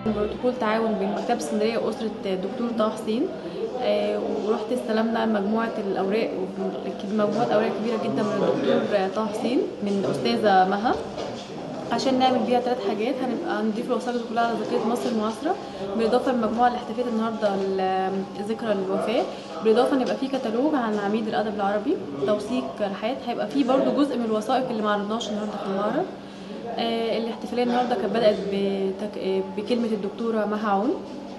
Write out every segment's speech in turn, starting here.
بروتوكول تعاون بين مكتبة اسكندرية وأسرة الدكتور طه حسين آه، ورحت استلمنا مجموعة الأوراق مجموعة أوراق كبيرة جدا من الدكتور طه حسين من أستاذة مها عشان نعمل بيها ثلاث حاجات هنبقى نضيف الوثائق دي كلها على ذاكره مصر المعاصره بالاضافه للمجموعه اللي احتفلت النهارده ل- ذكرى الوفاه بالاضافه ان يبقى في كتالوج عن عميد الادب العربي توثيق رحلات هيبقى في برضو جزء من الوثائق اللي ما عرضناش النهارده في المعرض آه، الاحتفاليه النهارده كانت بدات بتك... آه، بكلمه الدكتوره مها عون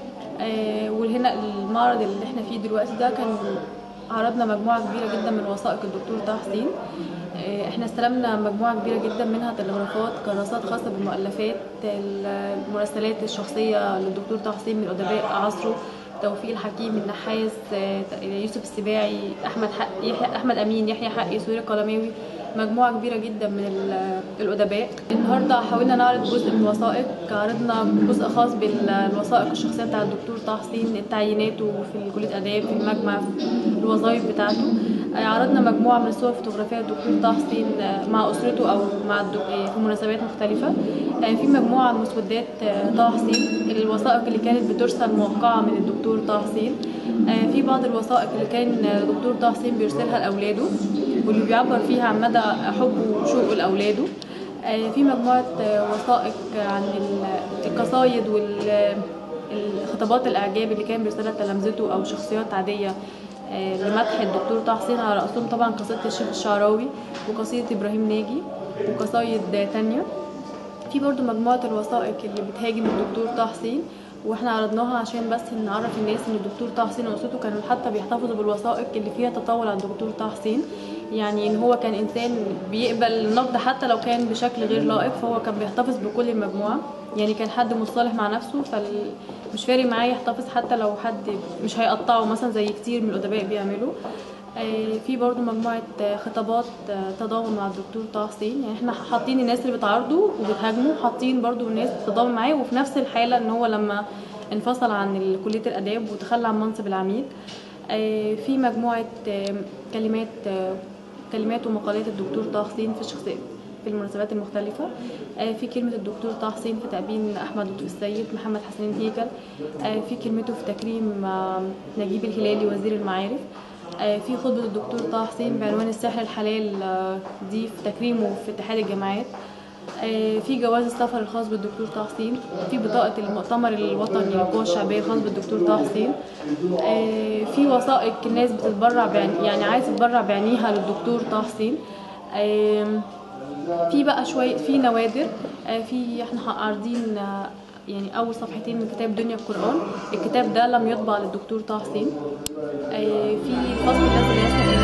آه، وهنا المعرض اللي احنا فيه دلوقتي ده كان عرضنا مجموعة كبيرة جدا من وثائق الدكتور طه حسين آه، احنا استلمنا مجموعة كبيرة جدا منها تلغرافات كراسات خاصة بالمؤلفات المراسلات الشخصية للدكتور طه حسين من أدباء عصره توفيق الحكيم النحاس آه، يوسف السباعي احمد حق يحيى احمد امين يحيى حقي سهير القلماوي مجموعه كبيره جدا من ال- الادباء النهارده حاولنا نعرض جزء من الوثائق عرضنا جزء خاص بالوثائق الشخصيه بتاع الدكتور طه حسين تعييناته في كليه اداب في المجمع في الوظائف بتاعته آه، عرضنا مجموعه من الصور الفوتوغرافيه للدكتور طه حسين آه، مع اسرته او مع الدك... آه، في مناسبات مختلفه آه، في مجموعه من مسودات آه، طه حسين الوثائق اللي كانت بترسل موقعه من الدكتور طه حسين آه، في بعض الوثائق اللي كان آه، الدكتور طه حسين بيرسلها لاولاده واللي بيعبر فيها عن مدى حبه وشوقه لاولاده آه، في مجموعه آه، وثائق عن ال- القصايد والخطابات الاعجاب اللي كان بيرسلها تلامذته او شخصيات عاديه آه، لمدح الدكتور طه حسين على راسهم طبعا قصيده الشيخ الشعراوي وقصيده ابراهيم ناجي وقصايد آه، تانية في برضو مجموعة الوثائق اللي بتهاجم الدكتور طه حسين واحنا عرضناها عشان بس نعرف الناس ان الدكتور طه حسين واسرته كانوا حتى بيحتفظوا بالوثائق اللي فيها تطاول على الدكتور طه حسين يعني ان هو كان انسان بيقبل النقد حتى لو كان بشكل غير لائق فهو كان بيحتفظ بكل المجموعه يعني كان حد متصالح مع نفسه فمش فارق معاه يحتفظ حتى لو حد مش هيقطعه مثلا زي كتير من الادباء بيعملوا آه، في برضو مجموعة آه، خطابات آه، تضامن مع الدكتور طه حسين يعني احنا حاطين الناس اللي بتعارضه وبتهاجمه حاطين برضو الناس تتضامن معاه وفي نفس الحالة ان هو لما انفصل عن ال- كلية الآداب وتخلى عن منصب العميد آه، في مجموعة آه، كلمات آه، كلمات ومقالات الدكتور طه حسين في الشخصية في المناسبات المختلفة آه، في كلمة الدكتور طه حسين في تأبين أحمد لطفي السيد محمد حسين هيكل آه، في كلمته في تكريم آه، نجيب الهلالي وزير المعارف آه، في خطبة الدكتور طه حسين بعنوان السحر الحلال آه، دي في تكريمه في اتحاد الجامعات آه، في جواز السفر الخاص بالدكتور طه حسين في بطاقة المؤتمر الوطني للقوى الشعبية الخاص بالدكتور طه حسين آه، في وثائق الناس بتتبرع بعين يعني عايزة تتبرع بعينيها للدكتور طه حسين آم، في بقى شوية في نوادر آه، في احنا عارضين آه، يعني اول صفحتين من كتاب دنيا القرآن الكتاب ده لم يطبع للدكتور طه حسين آه، في الفصل الذي لا يسمح